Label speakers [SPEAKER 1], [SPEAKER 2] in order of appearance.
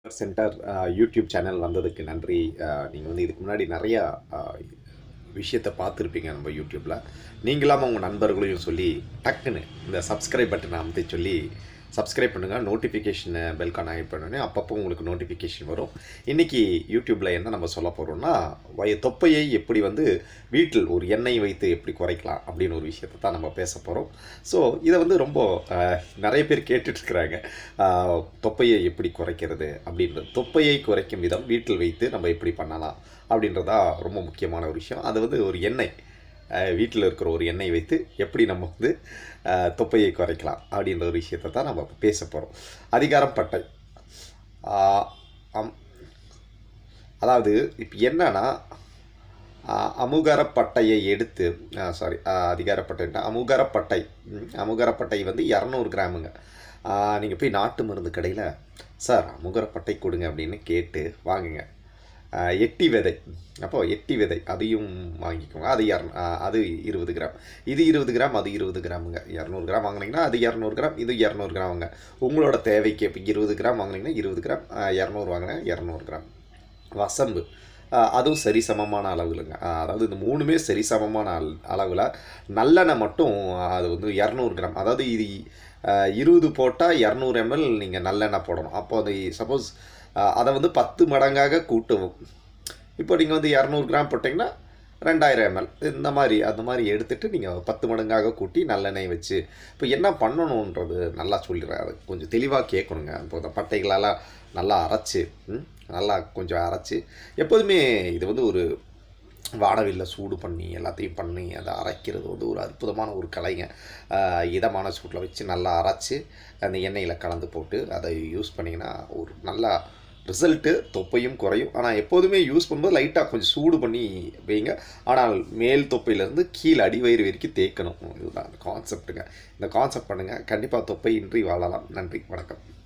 [SPEAKER 1] centre YouTube channel வந்ததுக்கு நன்றி நீங்கள் வந்து இதுக்கு முன்னாடி நிறையா அஹ், விஷயத்தை பார்த்துருப்பீங்க நம்ம யூடியூப்பில் நீங்களாம உங்கள் நண்பர்களையும் சொல்லி டக்குன்னு இந்த சப்ஸ்கிரைப் பட்டனை அமைத்து சொல்லி சப்ஸ்கிரைப் பண்ணுங்கள் நோட்டிஃபிகேஷனை பெல்கான் ஆகிட் பண்ணோன்னே அப்பப்போ உங்களுக்கு நோட்டிஃபிகேஷன் வரும் இன்றைக்கி யூடியூப்பில் என்ன நம்ம சொல்ல போகிறோம்னா வய தொப்பையை எப்படி வந்து வீட்டில் ஒரு எண்ணெய் வைத்து எப்படி குறைக்கலாம் அப்படின்னு ஒரு விஷயத்தை தான் நம்ம பேச போகிறோம் ஸோ இதை வந்து ரொம்ப அஹ், நிறைய பேர் கேட்டுட்ருக்குறாங்க தொப்பையை எப்படி குறைக்கிறது அப்படின்றது தொப்பையை குறைக்கும் விதம் வீட்டில் வைத்து நம்ம எப்படி பண்ணலாம் அப்படின்றதா ரொம்ப முக்கியமான ஒரு விஷயம் அது வந்து ஒரு எண்ணெய் வீட்டில் இருக்கிற ஒரு எண்ணெய் வைத்து எப்படி நம்ம வந்து அஹ், தொப்பையை குறைக்கலாம் அப்படின்ற ஒரு விஷயத்தை தான் நம்ம பேச போகிறோம் அதிகாரம் பட்டை ஆஹ், அம் அதாவது இப்போ என்னன்னா ஆஹ், அமுகரப்பட்டையை எடுத்து சாரி அதிகாரப்பட்டை அமுகரப்பட்டை ம், அமுகரப்பட்டை வந்து இரநூறு கிராமுங்க நீங்கள் போய் நாட்டு மருந்து கடையில் சார் அமுகரப்பட்டை கொடுங்க அப்படின்னு கேட்டு வாங்குங்க ஆஹ், எட்டி விதை அப்போ எட்டி விதை அதையும் வாங்கிக்கோங்க அது இரநூ அது இருபது கிராம் இது இருபது கிராம் அது இருபது கிராமுங்க இரநூறு கிராம் வாங்கினீங்கன்னா அது இரநூறு கிராம் இது இரநூறு கிராமுங்க உங்களோட தேவைக்கு இப்போ இருபது கிராம் வாங்கினீங்கன்னா இருபது கிராம் ஆஹ், இரநூறு வாங்கினா இரநூறு கிராம் வசம்பு ஆஹ், அதுவும் சரிசமமான அளவுலங்க ஆஹ், அதாவது இந்த மூணுமே சரிசமமான அள அளவில் நல்லெண்ணெய் மட்டும் அது வந்து இரநூறு கிராம் அதாவது இது ஆஹ், இருபது போட்டால் இரநூறு எம்எல் நீங்கள் நல்லெண்ணெய் போடணும் அப்போ அது சப்போஸ் அதை வந்து பத்து மடங்காக கூட்டவும் இப்போ நீங்கள் வந்து இரநூறு கிராம் போட்டிங்கன்னா ரெண்டாயிரம் எம்எல் இந்த மாதிரி அந்த மாதிரி எடுத்துகிட்டு நீங்கள் பத்து மடங்காக கூட்டி நல்லெண்ணெய் வச்சு இப்போ என்ன பண்ணணுன்றது நல்லா சொல்லிடுறேன் அது கொஞ்சம் தெளிவாக கேட்கணுங்க இப்போ இந்த பட்டைகளெல்லாம் நல்லா அரைச்சி ம், நல்லா கொஞ்சம் அரைச்சி எப்போதுமே இது வந்து ஒரு வானவில்ல சூடு பண்ணி எல்லாத்தையும் பண்ணி அதை அரைக்கிறது வந்து ஒரு அற்புதமான ஒரு கலைங்க ஆஹ் இதமான சூட்டில் வச்சு நல்லா அரைச்சி அந்த எண்ணெயில் கலந்து போட்டு அதை யூஸ் பண்ணிங்கன்னா ஒரு நல்லா ரிசல்ட்டு தொப்பையும் குறையும் ஆனால் எப்போதுமே யூஸ் பண்ணும்போது லைட்டாக கொஞ்சம் சூடு பண்ணி வைங்க ஆனால் மேல் தொப்பையிலேருந்து கீழே அடிவயிறு வரைக்கும் தேய்க்கணும் இதுதான் கான்செப்ட்டுங்க இந்த கான்செப்ட் பண்ணுங்கள் கண்டிப்பாக தொப்பை இன்றி வாழலாம் நன்றி வணக்கம்